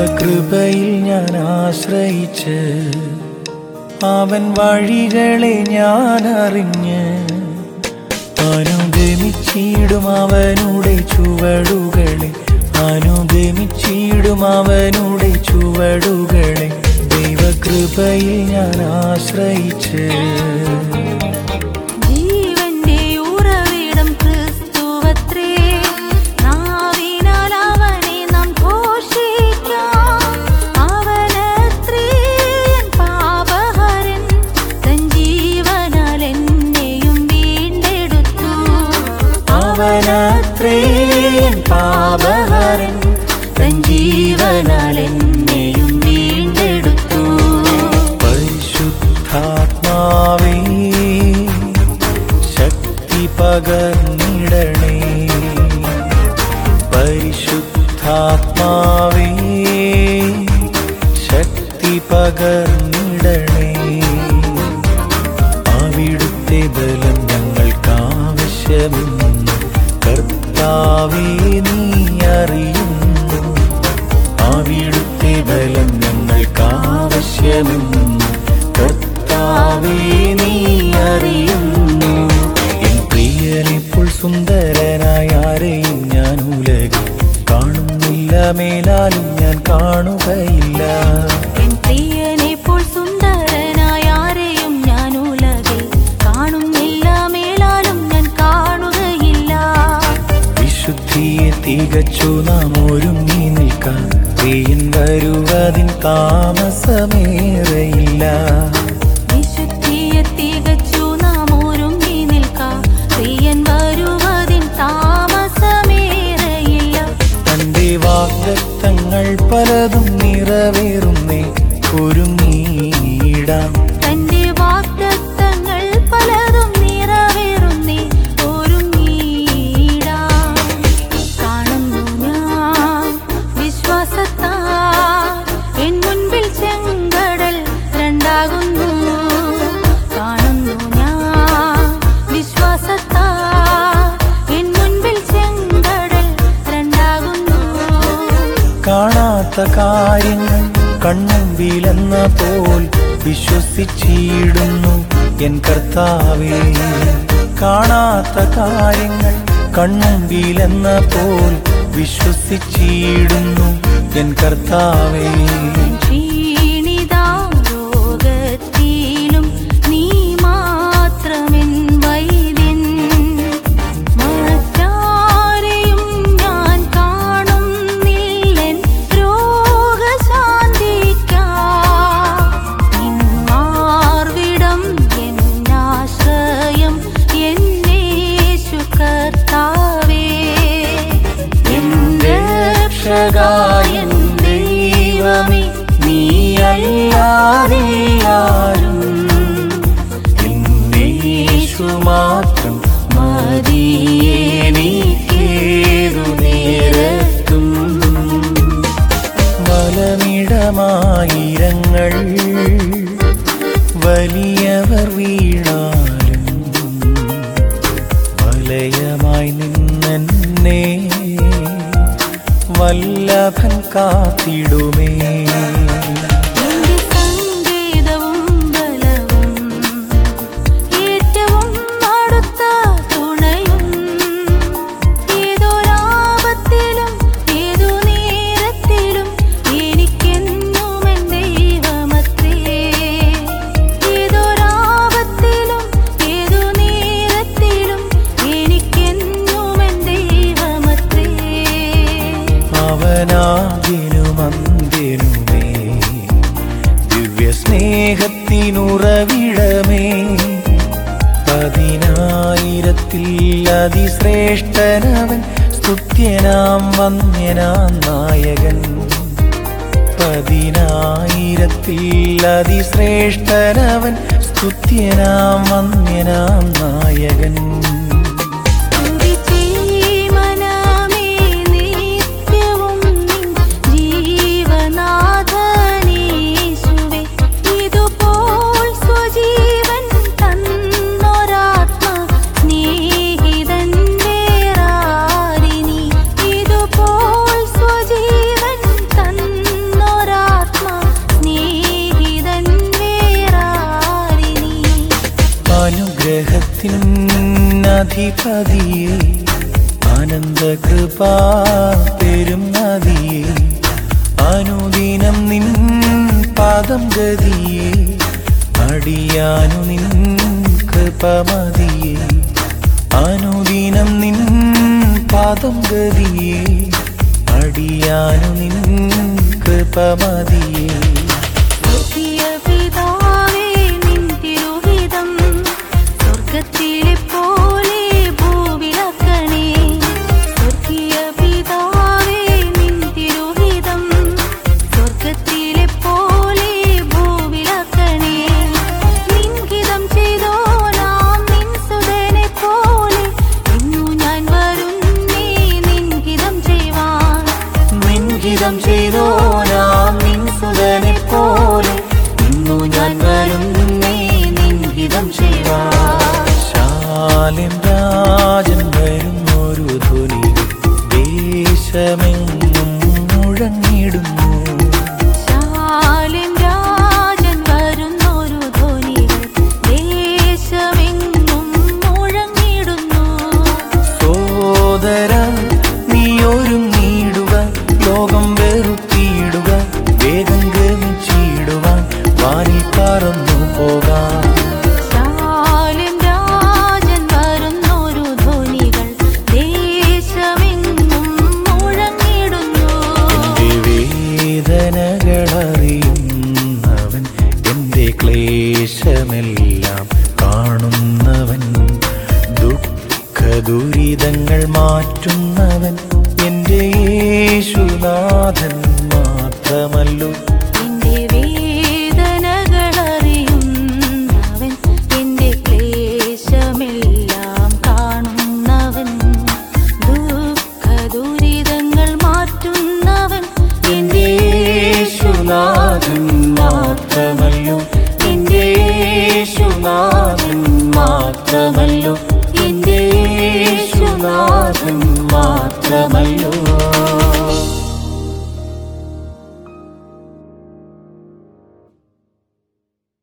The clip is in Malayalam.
ദൈവകൃപയിൽ ഞാൻ ആശ്രയിച്ച് അവൻ വഴികളെ ഞാൻ അറിഞ്ഞ് അനുഗമിച്ചിടും അവനുടെ ചുവടുകളെ അനുഗമിച്ചിടും അവനുടെ ചുവടുകളെ ദൈവകൃപയിൽ ഞാൻ ആശ്രയിച്ച് ജീവന്റെ ഉറവിടം ക്രിസ്തുവത്രേ നാവിനാൽ അവനെ നാം ഘോഷിക്കാം അവനത്രേ എൻ പാപഹരൻ തൻ ജീവനാൽ എന്നെയും വീണ്ടെടുത്തു അവനത്രേ എൻ പാപഹരൻ തൻ ജീവനാൽ എന്നെയും വീണ്ടെടുത്തു പരിശുദ്ധാത്മാവേ ശക്തി പകർന്നിടണേ പരിശുദ്ധാത്മാവേ ശക്തി പകർന്നിടണേ അവിടുത്തെ ബലം ഞങ്ങൾക്കാവശ്യമെന്ന് കർത്താവേ നീ അറിയുന്നു അവിടുത്തെ ബലം ഞങ്ങൾക്കാവശ്യമെന്ന് കർത്താവേ നീ അറിയുന്നു എൻ പ്രിയനിപ്പോൾ സുന്ദരനായ ആരെയും ഞാൻ ഉലകിൽ കാണുന്നില്ല മേലാലും ഞാൻ കാണുകയില്ല എൻ പ്രിയനെപ്പോൾ സുന്ദരനായ ആരെയും ഞാൻ ഉലകിൽ കാണുന്നില്ല മേലാലും ഞാൻ കാണുകയില്ല വിശുദ്ധിയെ തികച്ചു നാം ഒരുങ്ങി നിൽക്കാൻ പ്രിയൻ വരുവതിൻ താമസമേറെയില്ല വിശുദ്ധിയെ തികച്ചു നാം ഒരുങ്ങി നിൽക്കാം പ്രിയൻ വരുവതിൻ താമസമേറെയില്ല തന്റെ വാഗ്ദത്തങ്ങൾ പലതും നിറവേറുന്നേ ഒരുങ്ങിയിടാം തന്റെ വാഗ്ദത്തങ്ങൾ പലതും നിറവേറുന്നേ ഒരുങ്ങിയിടാം കാണുന്നു ഞാൻ വിശ്വാസത്താ എൻ മുൻപിൽ ചെങ്കടൽ രണ്ടാകുന്നു കാണുന്നു ഞാൻ വിശ്വാസത്താ എൻ മുൻപിൽ ചെങ്കടൽ രണ്ടാകുന്നു കാണാത്ത കാര്യങ്ങൾ കണ്ണുമ്പിലെന്ന പോൽ വിശ്വസിച്ചിടുന്നു എൻ കർത്താവേ കാണാത്ത കാര്യങ്ങൾ കണ്ണുമ്പിലെന്ന പോൽ വിശ്വസിച്ചിടുന്നു എൻ കർത്താവേ ക്ഷീണിതാരോഗത്തിലും നീ മാത്രമെൻ വൈദ്യൻ മറ്റാരെയും ഞാൻ കാണുന്നില്ലെൻ രോഗശാന്തിക്കായി മാർവിടം എന്നാശ്രയം എന്നേശു കർത്താവേ എന്റെ രക്ഷകായൻ ദൈവമേ നീയല്ലാതെ ആരും എന്നേശു മാത്രം മതിയേനിക്കേതു നേരത്തും ബലമിടമായിരങ്ങൾ വലിയവർ വീണാലും വലയമായി നിന്നെ വല്ലഭൻ കാത്തിടുമേ എന്റെ സംഗീതവും ബലവും ഏറ്റവും അടുത്ത തുണയും ഏതൊരാപത്തിലും ഏതു നേരത്തിലും എനിക്കെന്നും എൻ ദൈവമത്രേ ഏതൊരാപത്തിലും ഏതു നേരത്തിലും എനിക്കെന്നും എൻ ദൈവമത്രേ അവനാദ്യനും അന്ത്യനുമേ ദിവ്യ സ്നേഹത്തിനുറവിടമേ പതിനായിരത്തിൽ അതിശ്രേഷ്ഠനവൻ സ്തുത്യനാം വന്യനാം നായകൻ പതിനായിരത്തിൽ അതിശ്രേഷ്ഠനവൻ സ്തുത്യനാം വന്യനാം നായകൻ മനമേ നിത്യവും നിൻ ജീവനാഥനീശുവേ ഇതുപോൽ സ്വജീവൻ തന്നൊരാത്മ സ്നേഹിതൻ വേറാരിനി ഇതുപോൽ സ്വജീവൻ തന്ന അഖിലത്തിനധിപതിയെ ആനന്ദകൃപാ പെരും നദിയെ അനുദിനം നിൻ പാദം ഗതിയെ അടിയാനു നിൻ കൃപമതിയെ അനുദിനം നിൻ പാദം ഗതിയെ അടിയാനു നിൻ കൃപമതിയെ സ്വർഗീയ പിതാവേ നിൻ തിരുഹിതം സ്വർഗത്തിലെ പോലെ ഭൂവിലാക്കണേ സ്വർഗീയ പിതാവേ നിൻ തിരുഹിതം സ്വർഗത്തിലെ പോലെ ഭൂവിലാക്കണേ നിൻഹിതം ചെയ്തോ നാം നിൻ സുതനെ പോലെ ഇന്നു ഞാൻ വരുന്നേ നിൻഹിതം ചെയ്യുവാൻ നിൻഹിതം ചെയ്തോ നാം നിൻ സുതനെ പോലെ ഇന്നു ഞാൻ വരുന്നേ നിൻഹിതം ചെയ്യുവാൻ ശാലിം രാജൻ വരുന്നൊരു ധ്വനി ദേശമെങ്ങും മുഴങ്ങിടുന്നു ശാലിം രാജൻ വരുന്നൊരു ധ്വനികൾ ദേശമെങ്ങും മുഴങ്ങിടുന്നു സോദര നീ ഒരുങ്ങിയിടുക ലോകം വെറുത്തിയിടുക വേഗം ഗമിച്ചിടുവാൻ വാനിൽ പറന്നു പോകാം ശാലിം രാജൻ വരുന്നൊരു ധ്വനികൾ ദേശമെങ്ങും മുഴങ്ങിടുന്നു എന്റെ വേദനകളറിയുന്നവൻ എന്റെ ക്ലേശമെല്ലാം കാണുന്നവൻ ദുഃഖ ദുരിതങ്ങൾ മാറ്റുന്നവൻ എന്റെ യേശുനാഥൻ മാത്രമല്ലോ